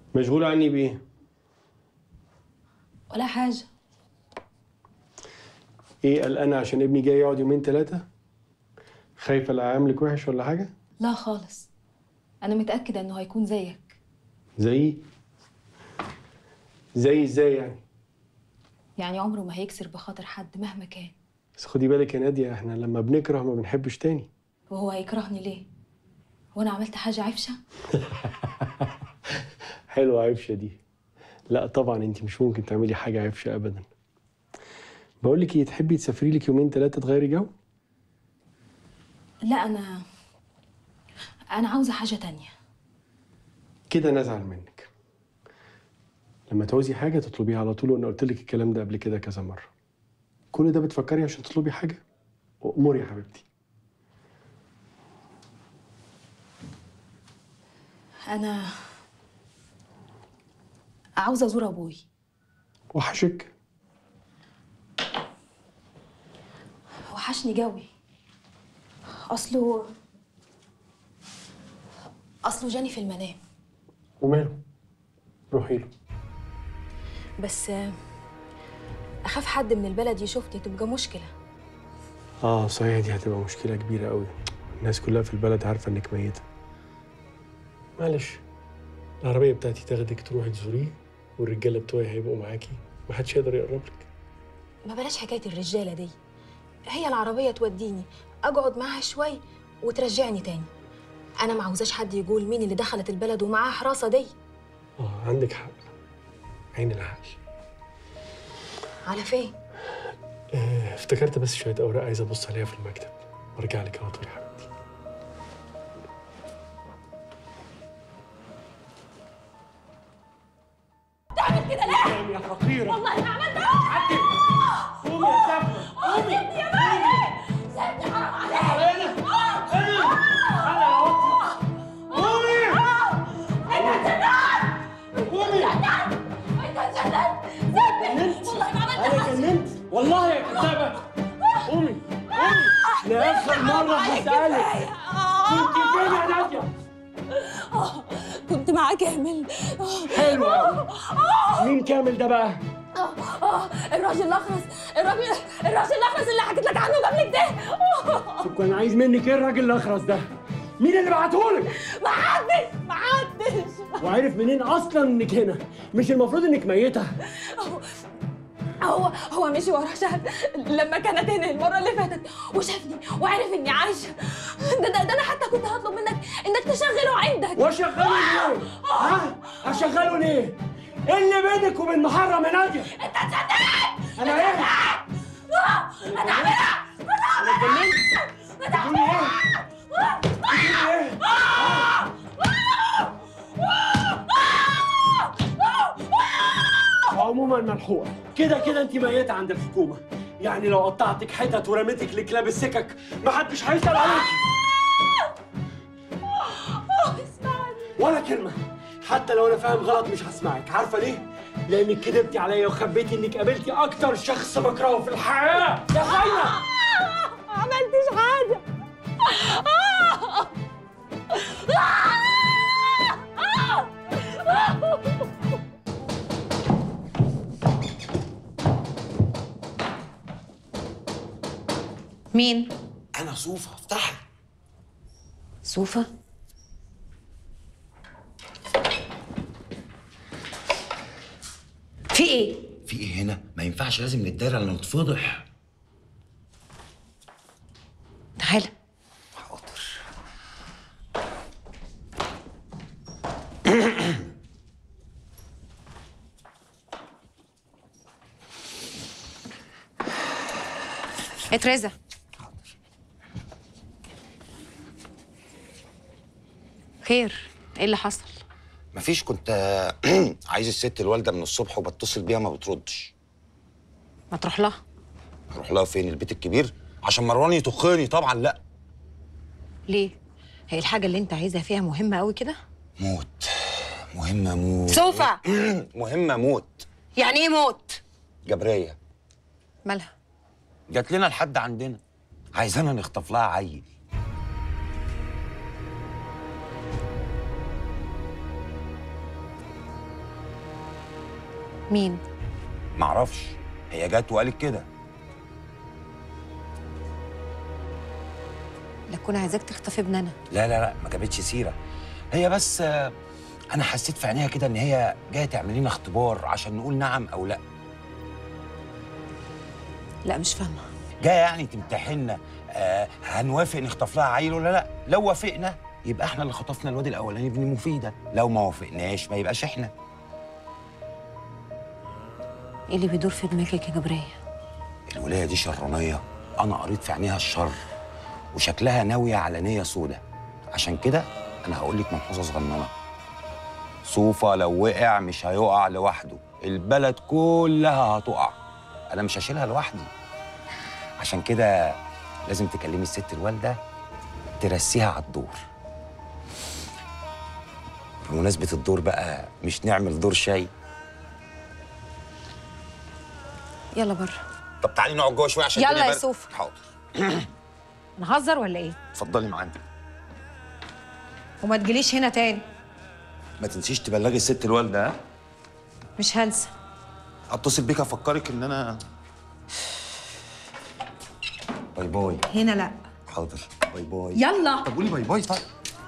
مشغول عني بايه ولا حاجة ايه قلقانه عشان ابني جاي يقعد يومين ثلاثه خايفه لا اعملك وحش ولا حاجه لا خالص أنا متأكدة إنه هيكون زيك زي زي ازاي يعني يعني عمره ما هيكسر بخاطر حد مهما كان بس خدي بالك يا ناديه احنا لما بنكره ما بنحبش تاني وهو هيكرهني ليه؟ وأنا عملت حاجة عفشة؟ حلوه عفشه دي لا طبعا انت مش ممكن تعملي حاجه عفشه ابدا بقول لك ايه تحبي تسافري لك يومين ثلاثه تغيري جو لا أنا أنا عاوزة حاجة تانية كده نزعل منك لما تعوزي حاجه تطلبيها على طول وانا قلت لك الكلام ده قبل كده كذا مره كل ده بتفكري عشان تطلبي حاجه اموري يا حبيبتي أنا عاوزة أزور أبوي وحشك وحشني جوي أصله أصله جاني في المنام وماله روحي له بس أخاف حد من البلد يشوفني تبقى مشكلة اه صحيح دي هتبقى مشكله كبيره قوي الناس كلها في البلد عارفه انك ميته معلش العربيه بتاعتي تاخدك تروحي تزوريه والرجاله بتوعي هيبقوا معاكي محدش يقدر يقرب لك ما بلاش حكاية الرجالة دي هي العربية توديني أقعد معاها شوي وترجعني تاني أنا ما عاوزاش حد يقول مين اللي دخلت البلد ومعاها حراسة دي اه عندك حق عين العقل على فين؟ آه، افتكرت بس شويه اوراق عايز ابص عليها في المكتب وارجع لك على طول يا حبيبتي تعمل كده ليه؟ يا فقيره والله ما عملتها قومي يا سافره قومي سيبني يا مالي سيبني حرام عليك قومي انت جنان قومي انت جنان سيبني والله ما انا عملتها جننت والله يا كذابه قومي قومي لاخر مره هسالك كنت فين يا ناديه كنت معاه كامل حلو قوي مين كامل ده بقى آه، الراجل الاخرس الراجل الراجل الاخرس اللي حكيت لك عنه قبل كده طب كان عايز منك ايه الراجل الاخرس ده مين اللي بعتهولك ما حدش ما حدش وعرف منين اصلا انك هنا مش المفروض انك ميته هو هو مشي ورا شهد لما كانت هنا المره اللي فاتت وشافني وعرف اني عايشه ده, ده, ده انا حتى كنت هطلب منك انك تشغله عندك واشغله ليه ها اشغله ليه ايه اللي بينك وبين محرم يا ناديه انت تصدقني انا ايه انا عاملها انا اتجننت بتقولي ايه بتقولي ايه عموما ملحوقه كده كده انت ميته عند الحكومه يعني لو قطعتك حتت ورميتك لكلاب السكك محدش هيسال عليك اسمعني ولا كلمه حتى لو انا فاهم غلط مش هسمعك عارفه ليه لانك كدبتي عليا وخبيتي انك قابلتي اكتر شخص بكرهه في الحياه يا خاينه ما عملتش حاجه مين؟ انا صوفة افتحي صوفة؟ في ايه؟ في ايه هنا ما ينفعش لازم نتدارى لما نتفضح تعالى حاضر اترزع خير ايه اللي حصل؟ مفيش كنت عايز الست الوالده من الصبح وبتصل بيها ما بتردش ما تروح لها اروح لها فين البيت الكبير عشان مروان يطخني طبعا لا ليه؟ هي الحاجة اللي انت عايزها فيها مهمة قوي كده؟ موت مهمه موت سوفا مهمه موت يعني ايه موت؟ جبريه مالها؟ جات لنا لحد عندنا عايزانا نخطف لها عيل مين معرفش هي جت وقالت كده لا تكون عايزاك تخطفي ابننا لا لا لا ما جابتش سيره هي بس آه، انا حسيت في عينيها كده ان هي جايه تعمل لنا اختبار عشان نقول نعم او لا لا مش فاهمه جايه يعني تمتحنا آه هنوافق نخطف لها عيل ولا لا لو وافقنا يبقى احنا اللي خطفنا الواد الاولاني ابن مفيده لو ما وافقناش ما يبقاش احنا ايه اللي بيدور في دماغك يا جبريه الولايه دي شرانيه انا قريت في عينيها الشر وشكلها ناويه على نيه سودة عشان كده انا هقول لك ملحوظه صغننه صوفه لو وقع مش هيقع لوحده البلد كلها هتقع انا مش هشيلها لوحدي عشان كده لازم تكلمي الست الوالده ترسيها على الدور بمناسبة الدور بقى مش نعمل دور شاي يلا بره طب تعالي نقعد جوه شويه عشان يلا الدنيا يا برد. صوفي. حاضر نهزر ولا ايه اتفضلي معانا وما تجيليش هنا تاني ما تنسيش تبلغي الست الوالده ها مش هنسى اتصل بيك افكرك ان انا باي باي هنا لا حاضر باي باي يلا طب قولي باي باي طيب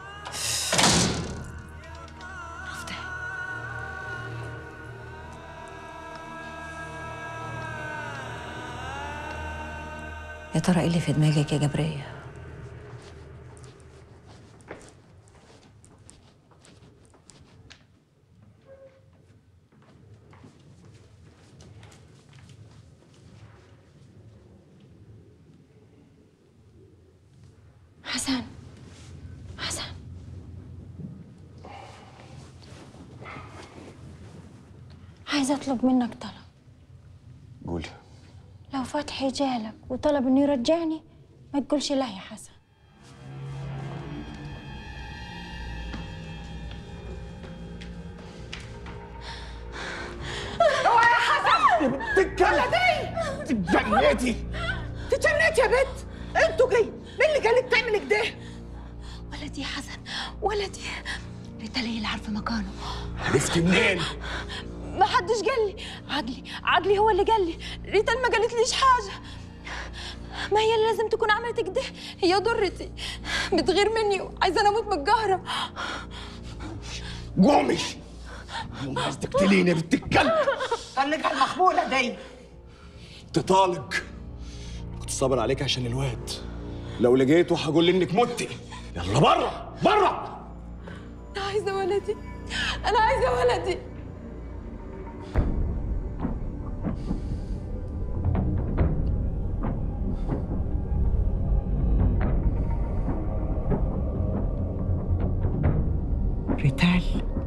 يا ترى ايه اللي في دماغك يا جبريه حسن حسن عايزة أطلب منك طلب قولي لو فتحي جالك وطلب إنه يرجعني ما تقولش لا يا حسن تجنيتي تجنيتي يا بنت انتوا جاي مين اللي قال لك تعمل كده ولدي يا حسن ولدي ريتال هي اللي عارفة مكانه عرفت منين ما حدش قال لي عقلي عقلي هو اللي قال لي ريتال ما قالتليش حاجة ما هي اللي لازم تكون عملت كده هي ضرتي بتغير مني وعايزة أنا أموت من القهرة قومي يوم عايز تقتليني يا بنت الكلب خليك على المخبولة دي تطالق كنت صابر عليك عشان الواد لو لقيته هقول انك متي يلا بره بره أنا عايزة ولدي أنا عايزة ولدي ريتال